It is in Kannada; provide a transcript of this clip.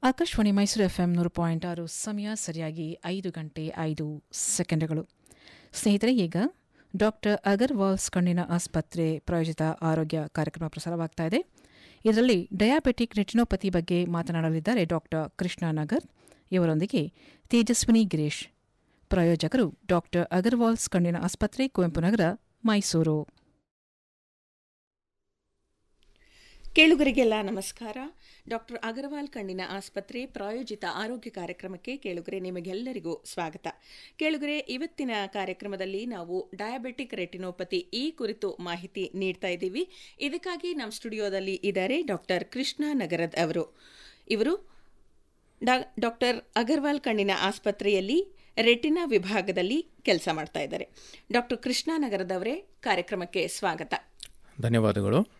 ಆಕಾಶವಾಣಿ ಮೈಸೂರು ಎಫ್ ಎಂ ನೂರು ಪಾಯಿಂಟ್ ಆರು ಸಮಯ ಸರಿಯಾಗಿ ಐದು ಗಂಟೆ ಐದು ಸೆಕೆಂಡ್ಗಳು ಸ್ನೇಹಿತರೆ ಈಗ ಡಾಕ್ಟರ್ ಅಗರ್ವಾಲ್ಸ್ ಕಣ್ಣಿನ ಆಸ್ಪತ್ರೆ ಪ್ರಾಯೋಜಿತ ಆರೋಗ್ಯ ಕಾರ್ಯಕ್ರಮ ಪ್ರಸಾರವಾಗ್ತಾ ಇದೆ ಇದರಲ್ಲಿ ಡಯಾಬೆಟಿಕ್ ರೆಟಿನೋಪತಿ ಬಗ್ಗೆ ಮಾತನಾಡಲಿದ್ದಾರೆ ಡಾಕ್ಟರ್ ಕೃಷ್ಣ ನಗರ್ ಇವರೊಂದಿಗೆ ತೇಜಸ್ವಿನಿ ಗಿರೀಶ್ ಪ್ರಾಯೋಜಕರು ಡಾಕ್ಟರ್ ಅಗರ್ವಾಲ್ಸ್ ಕಣ್ಣಿನ ಆಸ್ಪತ್ರೆ ಕುವೆಂಪು ನಗರ ಮೈಸೂರು ಕೇಳುಗರಿಗೆಲ್ಲ ನಮಸ್ಕಾರ ಡಾಕ್ಟರ್ ಅಗರ್ವಾಲ್ ಕಣ್ಣಿನ ಆಸ್ಪತ್ರೆ ಪ್ರಾಯೋಜಿತ ಆರೋಗ್ಯ ಕಾರ್ಯಕ್ರಮಕ್ಕೆ ಕೇಳುಗರೆ ನಿಮಗೆಲ್ಲರಿಗೂ ಸ್ವಾಗತ ಕೇಳುಗರೆ ಇವತ್ತಿನ ಕಾರ್ಯಕ್ರಮದಲ್ಲಿ ನಾವು ಡಯಾಬೆಟಿಕ್ ರೆಟಿನೋಪತಿ ಈ ಕುರಿತು ಮಾಹಿತಿ ನೀಡ್ತಾ ಇದ್ದೀವಿ ಇದಕ್ಕಾಗಿ ನಮ್ಮ ಸ್ಟುಡಿಯೋದಲ್ಲಿ ಇದ್ದಾರೆ ಡಾಕ್ಟರ್ ಕೃಷ್ಣ ನಗರದ್ ಅವರು ಇವರು ಡಾಕ್ಟರ್ ಅಗರ್ವಾಲ್ ಕಣ್ಣಿನ ಆಸ್ಪತ್ರೆಯಲ್ಲಿ ರೆಟಿನಾ ವಿಭಾಗದಲ್ಲಿ ಕೆಲಸ ಮಾಡ್ತಾ ಇದ್ದಾರೆ ಡಾಕ್ಟರ್ ಕೃಷ್ಣ ನಗರದವರೇ ಕಾರ್ಯಕ್ರಮಕ್ಕೆ ಸ್ವಾಗತ ಧನ್ಯವಾದಗಳು